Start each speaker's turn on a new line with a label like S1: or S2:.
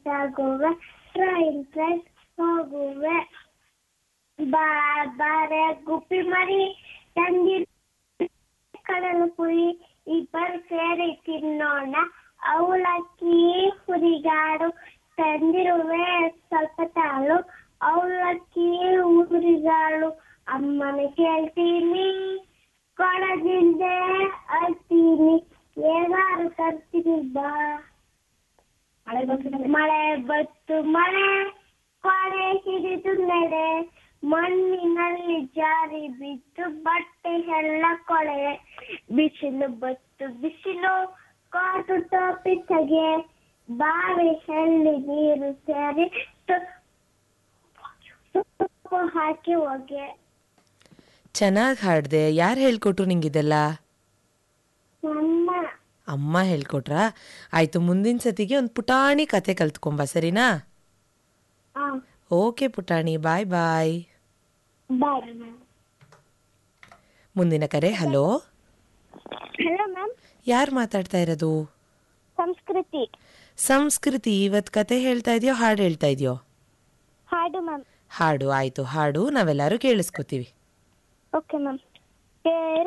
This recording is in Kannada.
S1: ಆಗುವೆ ಟ್ರೈನ್ ಟ್ರೈನ್ ಹೋಗುವೆ ಬಾ ಬಾರೆ ಗುಪ್ಪಿ ಮರಿ ತಂದಿರು ಕಡಲು ಪುರಿ ಇಬ್ಬರು ಸೇರಿ ತಿನ್ನೋಣ ಅವಲಕ್ಕಿ ಹುರಿಗಾಡು ತಂದಿರುವೆ ಸ್ವಲ್ಪ ತಾಳು ಅವಲಕ್ಕಿ ಹುರಿಗಾಳು ಅಮ್ಮನ ಕೇಳ್ತೀನಿ ಕೊಡದಿಂದೆ ಅಳ್ತೀನಿ ಏನಾರು ತರ್ತೀನಿ ಬಾ ಮಳೆ ಬತ್ತು ಮಳೆ ಕೊಡೆ ಹಿಡಿದು ನಡೆ ಮಣ್ಣಿನಲ್ಲಿ ಜಾರಿ ಬಿದ್ದು ಬಟ್ಟೆ ಎಲ್ಲ ಕೊಳೆ ಬಿಸಿಲು ಬತ್ತು ಬಿಸಿಲು ಕಾಟು ಟೋಪಿ ತೆಗೆ ಬಾವಿ ಹಳ್ಳಿ ನೀರು ಸೇರಿ ತು- ಉಪ್ಪು ಹಾಕಿ ಹೋಗೆ
S2: ಚೆನ್ನಾಗಿ ಹಾಡ್ದೆ ಯಾರು ಹೇಳ್ಕೊಟ್ರು ನಿಂಗಿದೆಲ್ಲ
S1: ನಮ್ಮ
S2: ಅಮ್ಮ ಹೇಳ್ಕೊಟ್ರಾ ಆಯ್ತು ಮುಂದಿನ ಸತಿಗೆ ಒಂದು ಪುಟಾಣಿ ಕತೆ ಕಲ್ತ್ಕೊಂಬ ಸರಿನಾ
S1: ಆ,
S2: ಓಕೆ ಪುಟಾಣಿ ಬಾಯ್ ಬಾಯ್
S1: ಬಾಯ್
S2: ಮುಂದಿನ ಕರೆ ಹಲೋ
S1: ಹಲೋ ಮ್ಯಾಮ್
S2: ಯಾರು ಮಾತಾಡ್ತಾ ಇರೋದು
S1: ಸಂಸ್ಕೃತಿ
S2: ಸಂಸ್ಕೃತಿ ಇವತ್ತು ಕತೆ ಹೇಳ್ತಾ ಇದೆಯೋ ಹಾಡು ಹೇಳ್ತಾ ಇದೆಯೋ
S1: ಹಾಡು ಮ್ಯಾಮ್
S2: ಹಾಡು ಆಯ್ತು ಹಾಡು ನಾವೆಲ್ಲರೂ ಕೇಳಿಸ್ಕೊತೀವಿ
S1: ಓಕೆ ಮ್ಯಾಮ್